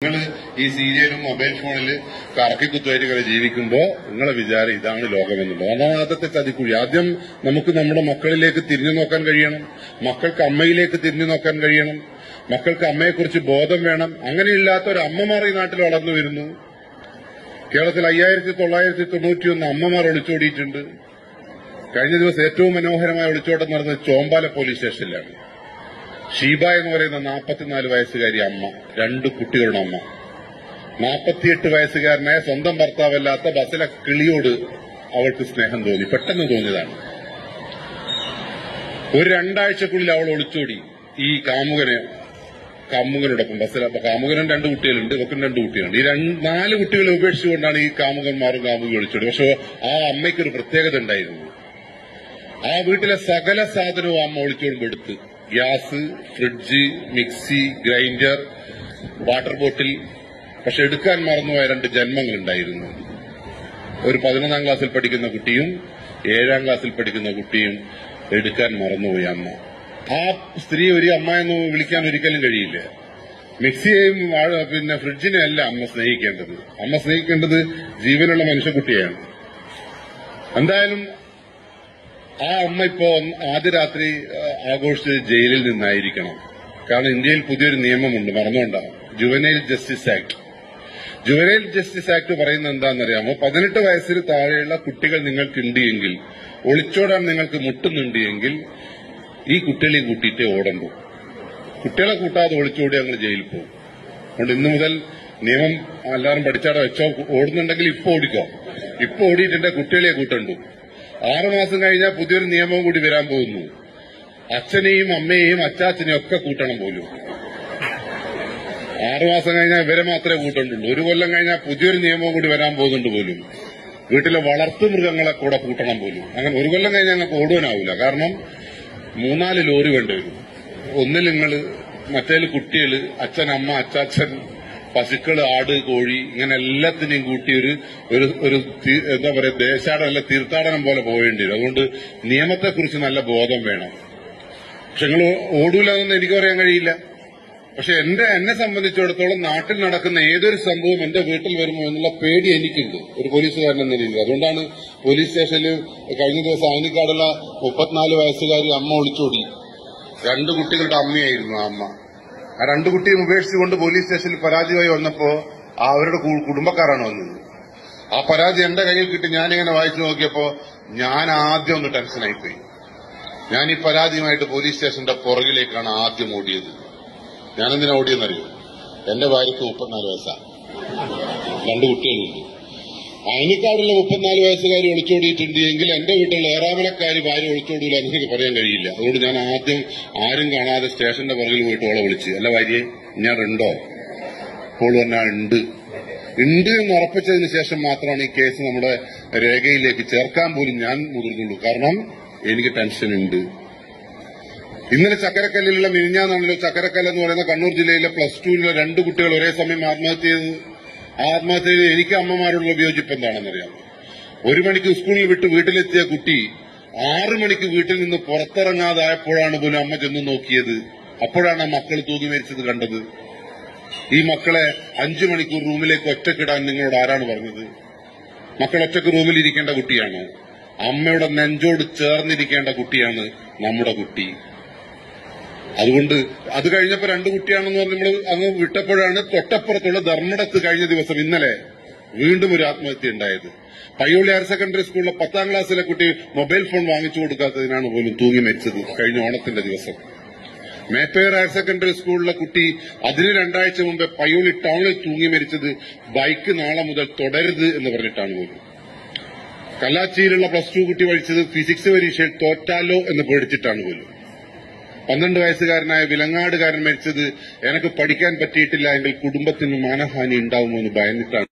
നിങ്ങൾ ഈ സീരിയലും മൊബൈൽ ഫോണിൽ കറക്കിക്കുത്തുമായിട്ട് ഇങ്ങനെ ജീവിക്കുമ്പോ നിങ്ങളെ വിചാരം ഇതാണ് ലോകമെന്നുള്ളത് അതാണ് ആദ്യത്തെ ചതിക്കുഴി ആദ്യം നമുക്ക് നമ്മുടെ മക്കളിലേക്ക് തിരിഞ്ഞു നോക്കാൻ കഴിയണം മക്കൾക്ക് അമ്മയിലേക്ക് തിരിഞ്ഞു നോക്കാൻ കഴിയണം മക്കൾക്ക് അമ്മയെക്കുറിച്ച് ബോധം വേണം അങ്ങനെയില്ലാത്ത ഒരു അമ്മമാർ ഈ നാട്ടിൽ വളർന്നു വരുന്നു കേരളത്തിൽ അയ്യായിരത്തി തൊള്ളായിരത്തി തൊണ്ണൂറ്റിയൊന്ന് അമ്മമാർ ഒളിച്ചോടിയിട്ടുണ്ട് കഴിഞ്ഞ ദിവസം ഏറ്റവും മനോഹരമായ ഒളിച്ചോട്ടം നടന്നത് ചോമ്പാല പോലീസ് സ്റ്റേഷനിലാണ് ഷീബ എന്ന് പറയുന്ന നാൽപ്പത്തിനാല് വയസ്സുകാരി അമ്മ രണ്ട് കുട്ടികളുടെ അമ്മ നാൽപ്പത്തിയെട്ട് വയസ്സുകാരനായ സ്വന്തം ഭർത്താവല്ലാത്ത ബസ്സിലെ കിളിയോട് അവൾക്ക് സ്നേഹം തോന്നി പെട്ടെന്ന് തോന്നിയതാണ് ഒരു രണ്ടാഴ്ചക്കുള്ളിൽ അവൾ ഒളിച്ചോടി ഈ കാമുകനെ കാമുകനോടൊപ്പം ബസ്സിൽ അപ്പൊ കാമുകനും രണ്ട് കുട്ടികളുണ്ട് ഇവക്കും രണ്ട് കുട്ടികളുണ്ട് ഈ രണ്ട് നാല് കുട്ടികളെ ഉപേക്ഷിച്ചുകൊണ്ടാണ് ഈ കാമുകന്മാരും കാമുകി ഒളിച്ചോടി പക്ഷെ ആ അമ്മയ്ക്ക് ഒരു പ്രത്യേകത ഉണ്ടായിരുന്നു ആ വീട്ടിലെ സകല സാധനവും അമ്മ ഒളിച്ചോടുമ്പോ എടുത്ത് gas fridge mixie grinder water bottle പക്ഷെ എടുക്കാൻ മറന്നുപോയ രണ്ട് ജന്മങ്ങളുണ്ടായിരുന്നു ഒരു പതിനൊന്നാം ക്ലാസ്സിൽ പഠിക്കുന്ന കുട്ടിയും ഏഴാം ക്ലാസ്സിൽ പഠിക്കുന്ന കുട്ടിയും എടുക്കാൻ മറന്നുപോയി അമ്മ ആ സ്ത്രീ ഒരു അമ്മ എന്ന് വിളിക്കാൻ ഒരിക്കലും കഴിയില്ല മിക്സിയെയും വാഴ- പിന്നെ ഫ്രിഡ്ജിനെ അല്ല അമ്മ സ്നേഹിക്കേണ്ടത് അമ്മ സ്നേഹിക്കേണ്ടത് ജീവനുള്ള മനുഷ്യക്കുട്ടിയാണ് എന്തായാലും ആ അമ്മ ഇപ്പോ ആദ്യ രാത്രി ആ, ആഘോഷിച്ചത് ജയിലിൽ നിന്നായിരിക്കണം കാരണം ഇന്ത്യയിൽ പുതിയൊരു നിയമമുണ്ട് മറന്നുകൊണ്ടാണ് juvenile justice act juvenile justice act പറയുന്നത് എന്താണെന്നറിയാമോ പതിനെട്ട് വയസ്സിന് താഴെയുള്ള കുട്ടികൾ നിങ്ങൾക്കുണ്ട് എങ്കിൽ ഒളിച്ചോടാൻ നിങ്ങൾക്ക് മുട്ടുന്നുണ്ട് എങ്കിൽ ഈ കുട്ടികളെ കൂട്ടിയിട്ട് ഓടണ്ടു കുട്ടികളെ കൂട്ടാതെ ഒളിച്ചോടി ഞങ്ങൾ ജയിലിൽ പോകും അതുകൊണ്ട് ഇന്നു മുതൽ നിയമം എല്ലാവരും പഠിച്ചാടെ വെച്ചോ ഓടുന്നുണ്ടെങ്കിൽ ഇപ്പൊ ഓടിക്കോ ഇപ്പൊ ഓടിയിട്ടുണ്ടെങ്കിൽ കുട്ടികളെ കൂട്ടണ്ടു ആറുമാസം കഴിഞ്ഞാൽ പുതിയൊരു നിയമം കൂടി വരാൻ പോകുന്നു അച്ഛനെയും അമ്മയെയും അച്ചാച്ചനെയും ഒക്കെ കൂട്ടണം പോലും ആറുമാസം കഴിഞ്ഞാൽ ഇവരെ മാത്രമേ കൂട്ടണ്ടുള്ളൂ ഒരു കൊല്ലം കഴിഞ്ഞാൽ പുതിയൊരു നിയമം കൂടി വരാൻ പോകുന്നുണ്ട് പോലും വീട്ടിലെ വളർത്തു മൃഗങ്ങളെ കൂടെ കൂട്ടണം പോലും അങ്ങനെ ഒരു കൊല്ലം കഴിഞ്ഞാൽ ഞങ്ങൾക്ക് ഓടുവാനാവില്ല കാരണം മൂന്നാല് ലോറി വേണ്ടി വരും ഒന്നിൽ നിങ്ങള് മറ്റേല് കുട്ടികള് അച്ഛൻ അമ്മ അച്ചാച്ചൻ പശുക്കള് ആട് കോഴി ഇങ്ങനെ എല്ലാത്തിനെയും കൂട്ടി ഒരു ഒരു ഒരു തീ- എന്താ പറയാ ദേശാടനം അല്ല തീർത്ഥാടനം പോലെ പോവേണ്ടി വരും അതുകൊണ്ട് നിയമത്തെക്കുറിച്ച് നല്ല ബോധം വേണം പക്ഷെ നിങ്ങൾ ഓടൂല എന്നൊന്നും എനിക്ക് പറയാൻ കഴിയില്ല പക്ഷെ എന്റെ എന്നെ സംബന്ധിച്ചിടത്തോളം നാട്ടിൽ നടക്കുന്ന ഏതൊരു സംഭവം എന്റെ വീട്ടിൽ വരുമോ എന്നുള്ള പേടി എനിക്കുണ്ട് ഒരു പോലീസുകാരൻ എന്ന രീതിയിൽ അതുകൊണ്ടാണ് പോലീസ് സ്റ്റേഷനിൽ കഴിഞ്ഞ ദിവസം അയനിക്കാടുള്ള മുപ്പത്തിനാല് വയസ്സുകാരി അമ്മ ഒളിച്ചോടി രണ്ട് കുട്ടികളുടെ അമ്മയായിരുന്നു ആ അമ്മ ആ രണ്ട് കുട്ടിയും ഉപേക്ഷിച്ചുകൊണ്ട് പോലീസ് സ്റ്റേഷനിൽ പരാതിയായി വന്നപ്പോ ആ അവരുടെ കു- കുടുംബക്കാരാണ് വന്നത് ആ പരാതി എന്റെ കയ്യിൽ കിട്ടി ഞാനിങ്ങനെ വായിച്ചു നോക്കിയപ്പോ ഞാൻ ആദ്യം ഒന്ന് ടെൻഷനായിപ്പോയി ഞാൻ ഈ പരാതിയുമായിട്ട് പോലീസ് സ്റ്റേഷന്റെ പുറകിലേക്കാണ് ആദ്യം ഓടിയത് ഞാനെന്തിനാ ഓടിയെന്നറിയോ എന്റെ ഭാര്യയ്ക്ക് മുപ്പത്തിനാല് വയസ്സാ രണ്ട് കുട്ടികളുണ്ട് അയനിക്കാടുള്ള മുപ്പത്തിനാല് വയസ്സുകാരി ഒളിച്ചോടിയിട്ടുണ്ട് എങ്കിൽ എന്റെ വീട്ടിലുള്ള ഏറാമലക്കാരി ഭാര്യ ഒളിച്ചോടൂല എന്ന് എനിക്ക് പറയാൻ കഴിയില്ല അതുകൊണ്ട് ഞാൻ ആദ്യം ആരും കാണാതെ സ്റ്റേഷന്റെ പുറകിൽ പോയിട്ട് ഓളെ വിളിച്ച് അല്ല ഭാര്യയെ ഞാൻ ഉണ്ടോ അപ്പോൾ പറഞ്ഞാൽ ഉണ്ട് ഉണ്ട് എന്ന് ഉറപ്പിച്ചതിന് ശേഷം മാത്രമാണ് ഈ കേസ് നമ്മുടെ രേഖയിലേക്ക് ചേർക്കാൻ പോലും ഞാൻ മുതിർന്നുള്ളൂ കാരണം എനിക്ക് ടെൻഷൻ ഉണ്ട് ഇന്നലെ ചക്കരക്കല്ലിലുള്ള മിനിഞ്ഞാന്നാണല്ലോ ചക്കരക്കല്ല് എന്ന് പറയുന്ന കണ്ണൂർ ജില്ലയിലെ പ്ലസ് ടുവിലെ രണ്ട് കുട്ടികൾ ഒരേ സമയം ആത്മഹത്യ ചെയ്തത് ആ ആത്മഹത്യ ചെയ്ത് എനിക്ക് അമ്മമാരോടുള്ള വിയോജിപ്പ് എന്താണെന്നറിയാം ഒരു മണിക്ക് സ്കൂളിൽ വിട്ട് വീട്ടിലെത്തിയ കുട്ടി ആറു മണിക്ക് വീട്ടിൽ നിന്ന് പുറത്തിറങ്ങാതായപ്പോഴാണ് പോലും അമ്മ ചെന്ന് നോക്കിയത് അപ്പോഴാണ് ആ മക്കൾ തൂങ്ങി മരിച്ചത് കണ്ടത് ഈ മക്കളെ അഞ്ചു മണിക്കൂർ റൂമിലേക്ക് ഒറ്റക്കിടാൻ നിങ്ങളോട് ആരാണ് പറഞ്ഞത് മക്കൾ ഒറ്റക്ക് റൂമിൽ ഇരിക്കേണ്ട കുട്ടിയാണ് അമ്മയുടെ നെഞ്ചോട് ചേർന്നിരിക്കേണ്ട കുട്ടിയാണ് നമ്മുടെ കുട്ടി അതുകൊണ്ട് അത് കഴിഞ്ഞപ്പോ രണ്ട് കുട്ടിയാണെന്ന് പറഞ്ഞ് നമ്മൾ അങ്ങ് വിട്ടപ്പോഴാണ് തൊട്ടപ്പുറത്തുള്ള ധർമ്മടത്ത് കഴിഞ്ഞ ദിവസം ഇന്നലെ വീണ്ടും ഒരു ആത്മഹത്യ ഉണ്ടായത് പയ്യോളി ഹയർ സെക്കൻഡറി സ്കൂളിലെ പത്താം ക്ലാസ്സിലെ കുട്ടി മൊബൈൽ ഫോൺ വാങ്ങിച്ചു കൊടുക്കാത്തതിനാണ് പോലും തൂങ്ങി മരിച്ചത് കഴിഞ്ഞ ഓണത്തിന്റെ ദിവസം മേപ്പയർ ഹയർ സെക്കൻഡറി സ്കൂളിലെ കുട്ടി അതിന് രണ്ടാഴ്ച മുമ്പ് പയ്യോളി ടൗണിൽ തൂങ്ങി മരിച്ചത് ബൈക്ക് നാളെ മുതൽ തുടരുത് എന്ന് പറഞ്ഞിട്ടാണ് പോലും കല്ലാച്ചിയിലുള്ള പ്ലസ് ടു കുട്ടി പഠിച്ചത് ഫിസിക്സ് പരീക്ഷയിൽ തോറ്റാലോ എന്ന് പേടിച്ചിട്ടാണ് പോലും പന്ത്രണ്ട് വയസ്സുകാരനായ വിലങ്ങാടുകാരൻ മരിച്ചത് എനിക്ക് പഠിക്കാൻ പറ്റിയിട്ടില്ല എങ്കിൽ കുടുംബത്തിന് മാനഹാനി ഉണ്ടാവുമോ എന്ന് ഭയന്നിട്ടാണ്